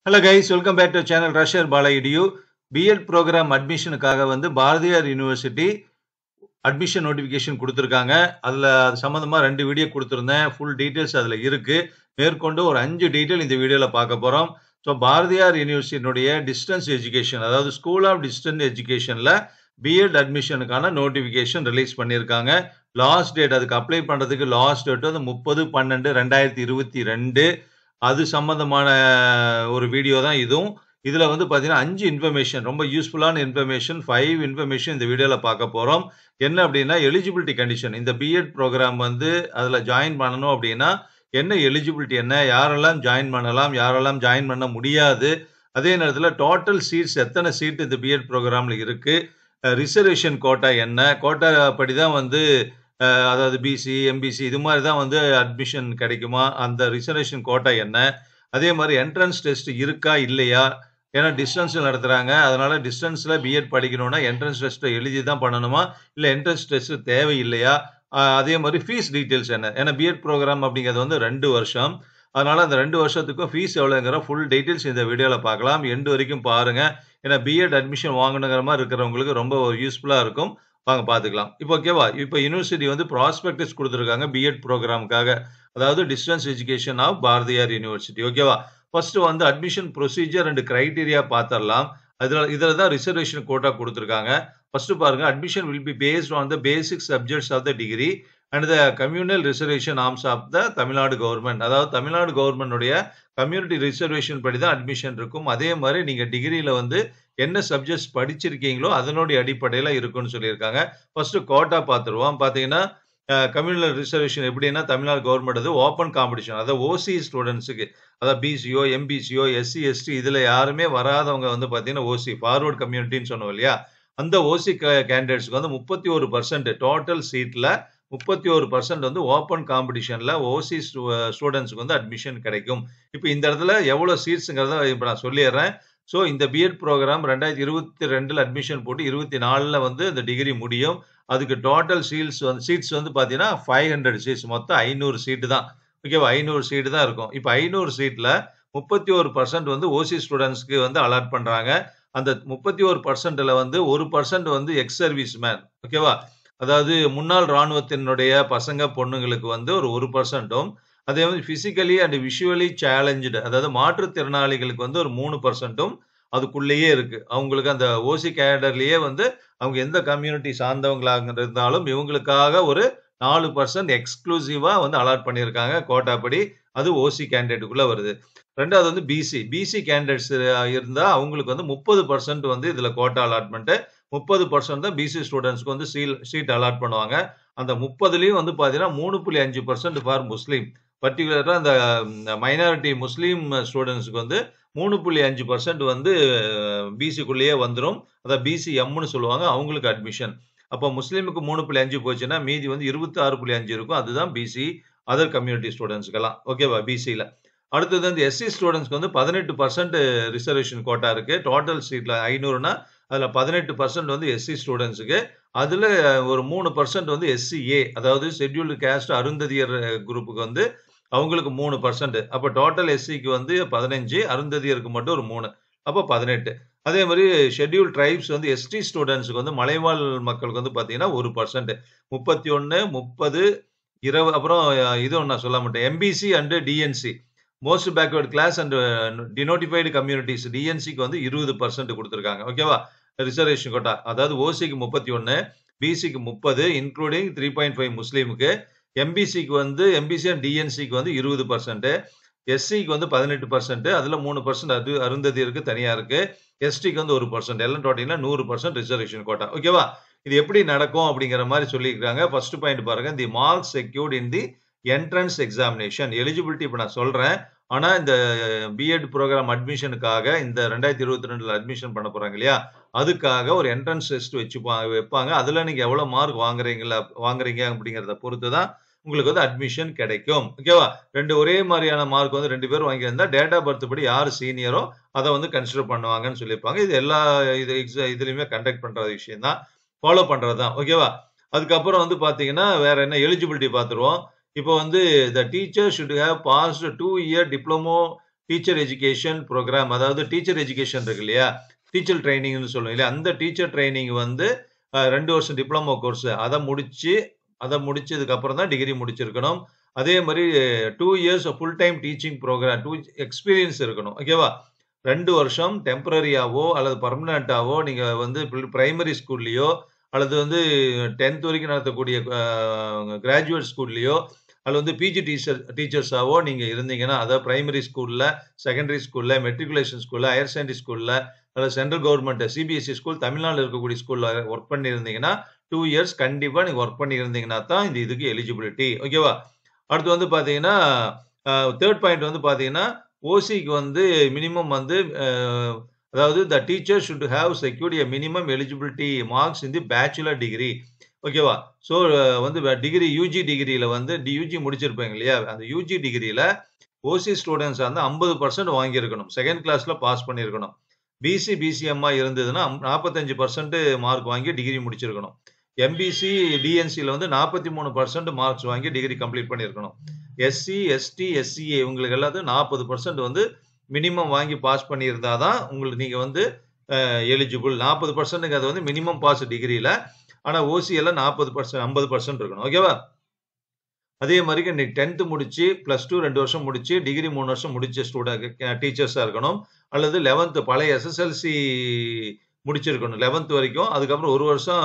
hello guys welcome back to channel ரஷர் பாலயிடியூ B Ed programme அட்மிஷனுக்காக வந்து பாரதியார் யூனிவர்சிட்டி அட்மிஷன் நோட்டிஃபிகேஷன் கொடுத்துருக்காங்க அதில் அது சம்மந்தமாக ரெண்டு வீடியோ கொடுத்துருந்தேன் ஃபுல் டீட்டெயில்ஸ் அதில் இருக்குது மேற்கொண்டு ஒரு அஞ்சு டீட்டெயில் இந்த வீடியோவில் பார்க்க போகிறோம் ஸோ பாரதியார் யூனிவர்சிட்டியினுடைய டிஸ்டன்ஸ் எஜுகேஷன் அதாவது ஸ்கூல் ஆஃப் டிஸ்டன்ஸ் எஜுகேஷனில் பிஎட் அட்மிஷனுக்கான நோட்டிஃபிகேஷன் ரிலீஸ் பண்ணியிருக்காங்க லாஸ்ட் டேட் அதுக்கு அப்ளை பண்ணுறதுக்கு லாஸ்ட் டேட் வந்து முப்பது பன்னெண்டு ரெண்டாயிரத்தி இருபத்தி ரெண்டு அது சம்பந்தமான ஒரு வீடியோ தான் இதுவும் இதில் வந்து பார்த்தீங்கன்னா அஞ்சு இன்ஃபர்மேஷன் ரொம்ப யூஸ்ஃபுல்லான இன்ஃபர்மேஷன் ஃபைவ் இன்ஃபர்மேஷன் இந்த வீடியோவில் பார்க்க போகிறோம் என்ன அப்படின்னா எலிஜிபிலிட்டி கண்டிஷன் இந்த பிஎட் ப்ரோக்ராம் வந்து அதில் ஜாயின் பண்ணணும் அப்படின்னா என்ன எலிஜிபிலிட்டி என்ன யாரெல்லாம் ஜாயின் பண்ணலாம் யாரெல்லாம் ஜாயின் பண்ண முடியாது அதே நேரத்தில் டோட்டல் சீட்ஸ் எத்தனை சீட் இந்த பிஎட் ப்ரோக்ராமில் இருக்குது ரிசர்வேஷன் கோட்டா என்ன கோட்டா படி தான் வந்து அஹ், அதாவது பிசி எம்பிசி இது மாதிரி தான் வந்து அட்மிஷன் கிடைக்குமா அந்த ரிசர்வேஷன் கோட்டா என்ன அதே மாதிரி என்ட்ரன்ஸ் டெஸ்ட் இருக்கா இல்லையா ஏன்னா டிஸ்டன்ஸில் நடத்துகிறாங்க அதனால டிஸ்டன்ஸில் பிஎட் படிக்கணும்னா என்ட்ரன்ஸ் டெஸ்ட்டை எழுதி தான் பண்ணணுமா இல்லை என்ட்ரன்ஸ் டெஸ்ட் தேவை இல்லையா அஹ், அதே மாதிரி ஃபீஸ் டீட்டெயில்ஸ் என்ன ஏன்னா பிஎட் ப்ரோக்ராம் அப்படிங்கிறது வந்து ரெண்டு வருஷம் அதனால அந்த ரெண்டு வருஷத்துக்கும் ஃபீஸ் எவ்வளோங்கிற ஃபுல் டீட்டெயில்ஸ் இந்த வீடியோவில் பார்க்கலாம் எண்டு வரைக்கும் பாருங்க ஏன்னா பிஎட் அட்மிஷன் வாங்கணுங்கிற மாதிரி இருக்கிறவங்களுக்கு ரொம்ப யூஸ்ஃபுல்லாக இருக்கும் வாங்க பார்த்துக்கலாம் இப்போ ஓகேவா இப்போ யூனிவர்சிட்டி வந்து ப்ராஸ்பெக்டஸ் கொடுத்துருக்காங்க பிஎட் ப்ரோக்ராமுக்காக அதாவது distance education of Bharathiar university ஓகேவா ஃபர்ஸ்ட் வந்து அட்மிஷன் ப்ரொசீஜர் அண்ட் கிரைட்டீரியா பார்த்துடலாம் அதில் இதில் தான் ரிசர்வேஷன் கோட்டா கொடுத்துருக்காங்க ஃபர்ஸ்ட் பாருங்க admission will be based on the basic subjects of the degree and the communal reservation norms of the Tamil Nadu government அதாவது Tamil Nadu கவர்மெண்டுடைய community reservation படி தான் அட்மிஷன் இருக்கும் அதே மாதிரி நீங்கள் டிகிரியில் வந்து என்ன சப்ஜெக்ட்ஸ் படிச்சிருக்கீங்களோ அதனுடைய அடிப்படையில் இருக்கும்னு சொல்லியிருக்காங்க ஃபர்ஸ்ட் கோட்டா பார்த்துருவோம் பார்த்தீங்கன்னா கம்யூனல் ரிசர்வேஷன் எப்படின்னா தமிழ்நாடு கவர்மெண்ட் அது ஓப்பன் காம்படிஷன் அதாவது ஓசி ஸ்டூடெண்ட்ஸுக்கு அதாவது பிசிஓ எம்பிசிஓ எஸ்சி எஸ்டி இதில் யாருமே வராதவங்க வந்து பார்த்தீங்கன்னா ஓசி ஃபார்வர்ட் கம்யூனிட்டின்னு சொன்னோம் இல்லையா அந்த ஓசி கேண்டிடேட்ஸ்க்கு வந்து முப்பத்தி ஒரு பர்சன்ட் டோட்டல் சீட்டில் முப்பத்தி ஒரு பர்சன்ட் வந்து ஓப்பன் காம்படிஷனில் ஓசி ஸ்டூடெண்ட்ஸ்க்கு வந்து அட்மிஷன் கிடைக்கும் இப்போ இந்த இடத்துல எவ்வளோ சீட்ஸுங்கிறத இப்போ நான் சொல்லிடுறேன் ஸோ இந்த பிஎட் ப்ரோக்ராம் ரெண்டாயிரத்தி இருபத்தி ரெண்டில் அட்மிஷன் போட்டு இருபத்தி நாலில் வந்து இந்த டிகிரி முடியும் அதுக்கு டோட்டல் சீட்ஸ் வந்து சீட்ஸ் வந்து பார்த்தீங்கன்னா ஃபைவ் ஹண்ட்ரட் சீட்ஸ் மொத்தம் ஐநூறு சீட்டு தான் ஓகேவா ஐநூறு சீட்டு தான் இருக்கும் இப்போ ஐநூறு சீட்டில் முப்பத்தி ஒரு பர்சன்ட் வந்து ஓசி ஸ்டூடெண்ட்ஸ்க்கு வந்து அலாட் பண்ணுறாங்க அந்த முப்பத்தி ஒரு பர்சன்ட்ல வந்து ஒரு பர்சன்ட் வந்து எக்ஸ் சர்வீஸ் மேன் ஓகேவா அதாவது முன்னாள் இராணுவத்தினுடைய பசங்க பொண்ணுங்களுக்கு வந்து ஒரு ஒரு பர்சன்ட்டும் அதே மாதிரி பிசிக்கலி அண்ட் விஷுவலி சேலஞ்சு அதாவது மாற்றுத்திறனாளிகளுக்கு வந்து ஒரு மூணு பர்சன்ட்டும் அதுக்குள்ளேயே இருக்கு அவங்களுக்கு அந்த ஓசி கேடர்லயே வந்து அவங்க எந்த கம்யூனிட்டி சார்ந்தவங்களாக இருந்தாலும் இவங்களுக்காக ஒரு நாலு பர்சன்ட் எக்ஸ்க்ளூசிவா வந்து அலாட் பண்ணியிருக்காங்க கோட்டா படி அது ஓசி கேண்டிடேட்டுக்குள்ள வருது ரெண்டாவது வந்து பிசி பிசி கேண்டிடேட்ஸ் இருந்தா அவங்களுக்கு வந்து முப்பது பர்சன்ட் வந்து இதுல கோட்டா அலாட்மெண்ட் முப்பது பர்சன்ட் தான் பிசி ஸ்டூடெண்ட்ஸ்க்கு வந்து சீல் சீட் அலாட் பண்ணுவாங்க அந்த முப்பதுலயும் வந்து பாத்தீங்கன்னா மூணு புள்ளி அஞ்சு பர்சன்ட் ஃபார் முஸ்லீம் பர்டிகுலராக அந்த மைனாரிட்டி முஸ்லீம் ஸ்டூடெண்ட்ஸுக்கு வந்து மூணு புள்ளி அஞ்சு பர்சன்ட் வந்து பிசிக்குள்ளேயே வந்துடும் அதான் பிசி எம்னு சொல்லுவாங்க அவங்களுக்கு அட்மிஷன் அப்போ முஸ்லீமுக்கு மூணு புள்ளி அஞ்சு போச்சுன்னா மீதி வந்து இருபத்தி ஆறு புள்ளி அஞ்சு இருக்கும் அதுதான் பிசி அதர் கம்யூனிட்டி ஸ்டூடெண்ட்ஸ்க்கெல்லாம் ஓகேவா பிசியில் அடுத்தது வந்து எஸ்சி ஸ்டூடெண்ட்ஸ்க்கு வந்து பதினெட்டு பர்சன்ட் ரிசர்வேஷன் கோட்டா இருக்கு டோட்டல் சீட்டில் ஐநூறுனா அதில் பதினெட்டு பர்சன்ட் வந்து எஸ்சி ஸ்டூடெண்ட்ஸுக்கு அதில் ஒரு மூணு பர்சன்ட் வந்து எஸ்சிஏ அதாவது ஷெட்யூல்டு கேஸ்ட் அருந்ததியர் குரூப்புக்கு வந்து அவங்களுக்கு மூணு பர்சன்ட் அப்போ டோட்டல் எஸ்சிக்கு வந்து பதினஞ்சு அருந்ததியருக்கு மட்டும் ஒரு மூணு அப்போ பதினெட்டு அதே மாதிரி ஷெட்யூல் ட்ரைப்ஸ் வந்து எஸ்டி ஸ்டூடெண்ட்ஸுக்கு வந்து மலைவாழ் மக்களுக்கு வந்து பார்த்தீங்கன்னா ஒரு பர்சன்ட் முப்பத்தி ஒன்று முப்பது இருபது அப்புறம் இது ஒன்று நான் சொல்ல மாட்டேன் MBC and DNC most backward class and denotified communities டிஎன்சிக்கு வந்து இருபது பர்சன்ட் கொடுத்துருக்காங்க ஓகேவா ரிசர்வேஷன் கோட்டா அதாவது ஓசிக்கு முப்பத்தி ஒன்று பிசிக்கு முப்பது இன்க்ளூடிங் த்ரீ பாயிண்ட் ஃபைவ் முஸ்லீமுக்கு எம்பிசிக்கு வந்து எம்பிசி அண்ட் டிஎன்சிக்கு வந்து இருபது பர்சன்ட் எஸ்சிக்கு வந்து பதினெட்டு பர்சன்ட் அதில் மூணு பர்சன்ட் அது அருந்ததியருக்கு தனியாக இருக்கு எஸ்டிக்கு வந்து ஒரு பர்சன்ட் எல்லாம் டோட்டலிங்கன்னா நூறு பர்சன்ட் ரிசர்வேஷன் கோட்டா ஓகேவா இது எப்படி நடக்கும் அப்படிங்கிற மாதிரி சொல்லியிருக்காங்க ஃபர்ஸ்ட் பாயிண்ட் பாருங்க the marks secured in the entrance examination eligibility இப்போ நான் சொல்றேன் ஆனா இந்த பிஎட் ப்ரோக்ராம் அட்மிஷனுக்காக இந்த ரெண்டாயிரத்தி இருபத்தி ரெண்டுல அட்மிஷன் பண்ண போறாங்க இல்லையா அதுக்காக ஒரு என்ட்ரன்ஸ் டெஸ்ட் வச்சு வைப்பாங்க அதுல நீங்க எவ்வளவு மார்க் வாங்குறீங்களா வாங்குறீங்க அப்படிங்கறத பொறுத்து தான் உங்களுக்கு வந்து அட்மிஷன் கிடைக்கும் ஓகேவா ரெண்டு ஒரே மாதிரியான மார்க் வந்து ரெண்டு பேரும் வாங்கியிருந்தா டேட் ஆஃப் பர்த் படி யார் சீனியரோ அதை வந்து கன்சிடர் பண்ணுவாங்கன்னு சொல்லியிருப்பாங்க இது எல்லா இது இதுலயுமே கண்டக்ட் பண்ற விஷயம் தான் ஃபாலோ பண்றது தான் ஓகேவா அதுக்கப்புறம் வந்து பாத்தீங்கன்னா வேற என்ன எலிஜிபிலிட்டி பார்த்துருவோம் இப்போ வந்து the teacher should have passed two year diploma teacher education program அதாவது டீச்சர் எஜுகேஷன் இருக்கு இல்லையா டீச்சர் ட்ரைனிங்னு சொல்லுவோம் இல்லையா அந்த டீச்சர் ட்ரைனிங் வந்து அஹ், ரெண்டு வருஷம் டிப்ளமோ கோர்ஸ் அதை முடிச்சு அதை முடிச்சதுக்கு அப்புறம் தான் டிகிரி முடிச்சிருக்கணும் அதே மாதிரி two years full time teaching program two experience இருக்கணும் ஓகேவா ரெண்டு வருஷம் டெம்பரரியாவோ அல்லது பர்மனண்டாவோ நீங்க வந்து பிரைமரி ஸ்கூல்லையோ அல்லது வந்து டென்த் வரைக்கும் நடத்தக்கூடிய கிராஜுவேட் ஸ்கூல்லையோ அல்லது வந்து பிஜி டீச்சர் டீச்சர்ஸாவோ நீங்க இருந்தீங்கன்னா அதாவது பிரைமரி ஸ்கூல்ல செகண்டரி ஸ்கூல்ல மெட்ரிகுலேஷன் ஸ்கூல்ல ஹையர் செகண்டரி ஸ்கூல்ல அல்லது சென்ட்ரல் கவர்மெண்ட் சிபிஎஸ்சி ஸ்கூல் தமிழ்நாட்டில் இருக்கக்கூடிய ஸ்கூல்ல ஒர்க் பண்ணி இருந்தீங்கன்னா டூ இயர்ஸ் கண்டிப்பா நீங்க ஒர்க் பண்ணி இருந்தீங்கன்னா தான் இந்த இதுக்கு எலிஜிபிலிட்டி ஓகேவா அடுத்து வந்து பாத்தீங்கன்னா தேர்ட் பாயிண்ட் வந்து பாத்தீங்கன்னா ஓசிக்கு வந்து மினிமம் வந்து அஹ், அதாவது the teacher should have secured a minimum eligibility marks in the bachelor degree ஓகேவா ஸோ வந்து டிகிரி யூஜி டிகிரியில் வந்து யூஜி முடிச்சிருப்பாங்க இல்லையா அந்த யூஜி டிகிரியில் ஓசி ஸ்டூடெண்ட்ஸ் வந்து ஐம்பது பர்சன்ட் வாங்கியிருக்கணும் செகண்ட் கிளாஸில் பாஸ் பண்ணியிருக்கணும் பிசி பிசிஎம்மா இருந்ததுன்னா நாற்பத்தஞ்சு பர்சன்ட் மார்க் வாங்கி டிகிரி முடிச்சிருக்கணும் எம்பிசி டிஎன்சியில் வந்து நாற்பத்தி மூணு பர்சன்ட் மார்க்ஸ் வாங்கி டிகிரி கம்ப்ளீட் பண்ணியிருக்கணும் எஸ்சி எஸ்டி எஸ்சிஏ இவங்களுக்கு எல்லாத்தையும் நாற்பது பர்சன்ட் வந்து மினிமம் வாங்கி பாஸ் பண்ணியிருந்தா தான் உங்களுக்கு நீங்கள் வந்து எலிஜிபிள் நாற்பது பர்சன்ட்டுக்கு அது வந்து மினிமம் பாஸ் டிகிரியில் ஆனால் ஓசி எல்லாம் நாற்பது பர்சன்ட் ஐம்பது பர்சன்ட் இருக்கணும் ஓகேவா அதே மாதிரி இன்னைக்கு டென்த்து முடிச்சு ப்ளஸ் டூ ரெண்டு வருஷம் முடிச்சு டிகிரி மூணு வருஷம் முடிச்ச ஸ்டூடெண்ட் டீச்சர்ஸாக இருக்கணும் அல்லது லெவன்த்து பழைய எஸ்எஸ்எல்சி முடிச்சிருக்கணும் லெவன்த் வரைக்கும் அதுக்கப்புறம் ஒரு வருஷம்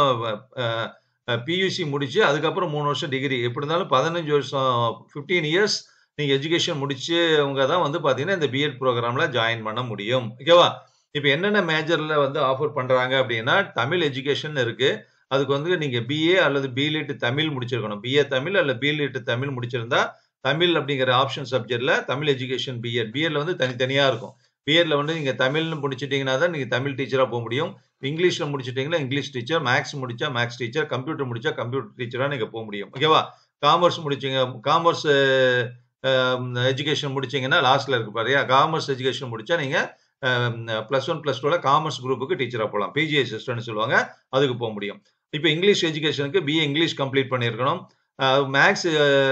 பியூசி முடிச்சு அதுக்கப்புறம் மூணு வருஷம் டிகிரி எப்படி இருந்தாலும் பதினஞ்சு வருஷம் ஃபிஃப்டீன் இயர்ஸ் நீங்கள் எஜுகேஷன் முடிச்சவங்க தான் வந்து பார்த்தீங்கன்னா இந்த பிஎட் ப்ரோக்ராமில் ஜாயின் பண்ண முடியும் ஓகேவா இப்போ என்னென்ன மேஜரில் வந்து ஆஃபர் பண்ணுறாங்க அப்படின்னா தமிழ் எஜுகேஷன் இருக்குது அதுக்கு வந்து நீங்கள் பிஏ அல்லது பிலிட் தமிழ் முடிச்சிருக்கணும் பிஏ தமிழ் அல்லது பிலிட் தமிழ் முடிச்சிருந்தா தமிழ் அப்படிங்கிற ஆப்ஷன் சப்ஜெக்ட்ல தமிழ் எஜுகேஷன் பிஎட் பிஎட்ல வந்து தனித்தனியாக இருக்கும் பிஎட்ல வந்து நீங்கள் தமிழ்னு முடிச்சிட்டீங்கன்னா தான் நீங்கள் தமிழ் டீச்சராக போக முடியும் இங்கிலீஷில் முடிச்சிட்டிங்கன்னா இங்கிலீஷ் டீச்சர் மேக்ஸ் முடிச்சா மேக்ஸ் டீச்சர் கம்ப்யூட்டர் முடிச்சா கம்ப்யூட்டர் டீச்சராக நீங்கள் போக முடியும் ஓகேவா காமர்ஸ் முடிச்சிங்க காமர்ஸ் எஜுகேஷன் முடிச்சிங்கன்னா லாஸ்ட்ல இருக்கு பாருயா காமர்ஸ் எஜுகேஷன் முடிச்சா நீங்கள் ப்ளஸ் ஒன் ப்ளஸ் டூவில் காமர்ஸ் குரூப்புக்கு டீச்சராக போகலாம் பிஜி அசிஸ்டன்ட் சொல்லுவாங்க அதுக்கு போக முடியும் இப்போ இங்கிலீஷ் எஜுகேஷனுக்கு பிஏ இங்கிலீஷ் கம்ப்ளீட் பண்ணியிருக்கணும் மேக்ஸ்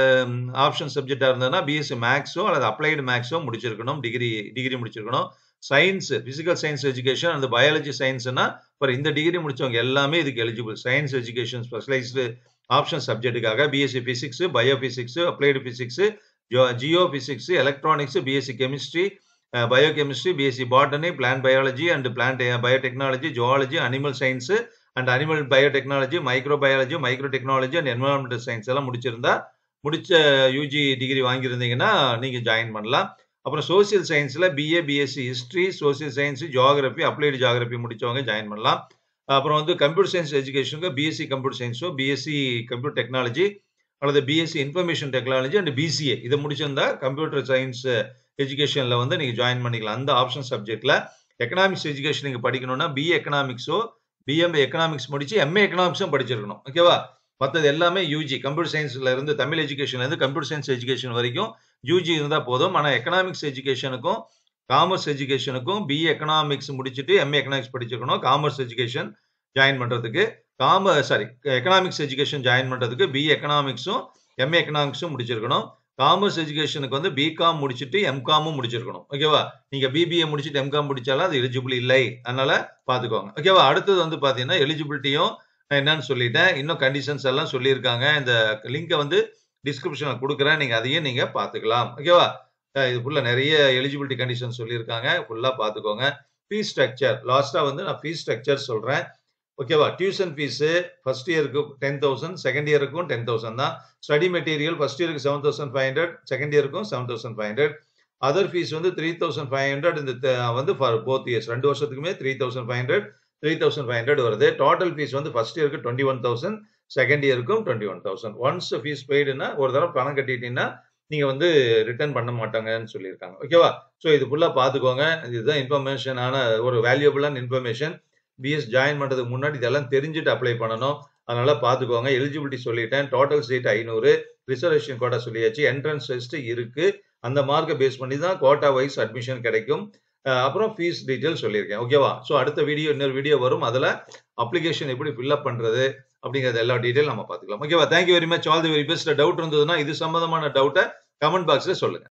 ஆப்ஷன் சப்ஜெக்டாக இருந்ததுன்னா பிஎஸ்சி மேக்ஸோ அல்லது அப்ளைடு மேக்ஸோ முடிச்சிருக்கணும் டிகிரி டிகிரி முடிச்சிருக்கணும் சயின்ஸ் பிசிக்கல் சயின்ஸ் எஜுகேஷன் அந்த பயாலஜி சயின்ஸ்னா இப்போ இந்த டிகிரி முடிச்சவங்க எல்லாமே இதுக்கு eligible science education specialised option சப்ஜெக்ட்டுக்காக BSc physics bio physics applied physics geo physics electronics BSc chemistry biochemistry BSc botany plant biology and plant biotechnology zoology animal science and animal biotechnology micro biology micro technology and environmental science எல்லாம் முடிச்சிருந்தா முடிச்ச UG degree வாங்கியிருந்தீங்கன்னா நீங்கள் join பண்ணலாம் அப்புறம் social சயின்ஸில் BA BSc history social science geography applied geography முடிச்சவங்க join பண்ணலாம் அப்புறம் வந்து கம்ப்யூட்டர் சயின்ஸ் எஜுகேஷனுக்கு பிஎஸ்சி கம்ப்யூட்டர் சயின்ஸோ பிஎஸ்சி கம்ப்யூட்டர் டெக்னாலஜி அல்லது BSc information technology and BCA இதை முடிச்சிருந்தா கம்ப்யூட்டர் சயின்ஸ் எஜுகேஷனில் வந்து நீங்கள் ஜாயின் பண்ணிக்கலாம் அந்த ஆப்ஷன் சப்ஜெக்டில் எக்கனாமிக்ஸ் எஜுகேஷன் நீங்கள் படிக்கணும்னா பிஏ எக்கனாமிக்ஸோ பிஎம்ஏ எக்கனாமிக்ஸ் முடிச்சு எம்ஏ எக்கனாமிக்ஸும் படிச்சிருக்கணும் ஓகேவா மற்றது எல்லாமே யூஜி கம்ப்யூட்டர் சயின்ஸ்ல இருந்து தமிழ் எஜுகேஷன்ல இருந்து கம்ப்யூட்டர் சயின்ஸ் எஜுகேஷன் வரைக்கும் யூஜி இருந்தால் போதும் ஆனால் எக்கனாமிக்ஸ் எஜுகேஷனுக்கும் காமர்ஸ் எஜுகேஷனுக்கும் பிஏ எக்கனாமிக்ஸ் முடிச்சுட்டு எம்ஏ எக்கனாமிக்ஸ் படிச்சிருக்கணும் காமர்ஸ் எஜுகேஷன் ஜாயின் பண்ணுறதுக்கு காம சாரி எக்கனாமிக்ஸ் எஜுகேஷன் ஜாயின் பண்ணுறதுக்கு பிஏ எக்கனாமிக்ஸும் எம்ஏ எக்கனாமிக்ஸும் முடிச்சிருக்கணும் காமர்ஸ் எஜுகேஷனுக்கு வந்து பிகாம் முடிச்சுட்டு எம்காமும் முடிச்சிருக்கணும் ஓகேவா நீங்க பிபிஏ முடிச்சுட்டு எம்காம் முடிச்சாலும் அது எலிஜிபிள் இல்லை அதனால பாத்துக்கோங்க ஓகேவா அடுத்தது வந்து பாத்தீங்கன்னா எலிஜிபிலிட்டியும் நான் என்னன்னு சொல்லிட்டேன் இன்னும் கண்டிஷன்ஸ் எல்லாம் சொல்லியிருக்காங்க இந்த லிங்கை வந்து டிஸ்கிரிப்ஷன்ல கொடுக்குறேன் நீங்க அதையும் நீங்க பாத்துக்கலாம் ஓகேவா இது ஃபுல்லா நிறைய எலிஜிபிலிட்டி கண்டிஷன் சொல்லியிருக்காங்க ஃபுல்லா பாத்துக்கோங்க ஃபீஸ் ஸ்ட்ரக்சர் லாஸ்டா வந்து நான் ஃபீஸ் ஸ்ட்ரக்சர் சொல்றேன் ஓகேவா டியூஷன் ஃபீஸு ஃபர்ஸ்ட் இயருக்கு டென் தௌசண்ட் செகண்ட் இயருக்கும் டென் தௌசண்ட் தான் ஸ்டடி மெட்டீரியல் ஃபர்ஸ்ட் இயருக்கு seven thousand five hundred second இயருக்கும் seven thousand five hundred other fees வந்து த்ரீ தௌசண்ட் ஃபைவ் ஹண்ட்ரட் இந்த வந்து ஃபார் போத் இயர்ஸ் ரெண்டு வருஷத்துக்குமே three thousand five hundred three thousand five hundred வருது total fees வந்து first இயருக்கு டுவெண்ட்டி ஒன் தௌசண்ட் செகண்ட் இயருக்கும் twenty one thousand once fees பெய்டுனா ஒரு தடவை பணம் கட்டிட்டீங்கன்னா நீங்க வந்து ரிட்டர்ன் பண்ண மாட்டாங்கன்னு சொல்லியிருக்காங்க ஓகேவா ஸோ இது ஃபுல்லாக பார்த்துக்கோங்க இதுதான் இன்ஃபர்மேஷனான ஒரு வேல்யூபிளான இன்ஃபர்மேஷன் பிஎஸ் ஜாயின் பண்ணுறதுக்கு முன்னாடி இதெல்லாம் தெரிஞ்சுட்டு அப்ளை பண்ணணும் அதனால பார்த்துக்கோங்க எலிஜிபிலிட்டி சொல்லிட்டேன் டோட்டல் சீட் ஐநூறு ரிசர்வேஷன் கோட்டா சொல்லியாச்சு என்ட்ரன்ஸ் டெஸ்ட் இருக்கு அந்த மார்க்கை பேஸ் பண்ணி தான் கோட்டா வைஸ் அட்மிஷன் கிடைக்கும் அப்புறம் ஃபீஸ் டீட்டெயில் சொல்லியிருக்கேன் ஓகேவா ஸோ அடுத்த வீடியோ இன்னொரு வீடியோ வரும் அதில் அப்ளிகேஷன் எப்படி ஃபில்அப் பண்ணுறது அப்படிங்கிறது எல்லா டீட்டெயில் நம்ம பார்த்துக்கலாம் ஓகேவா thank you very much all the very best doubt இருந்ததுன்னா இது சம்பந்தமான டவுட்டை கமெண்ட் பாக்ஸில் சொல்லுங்கள்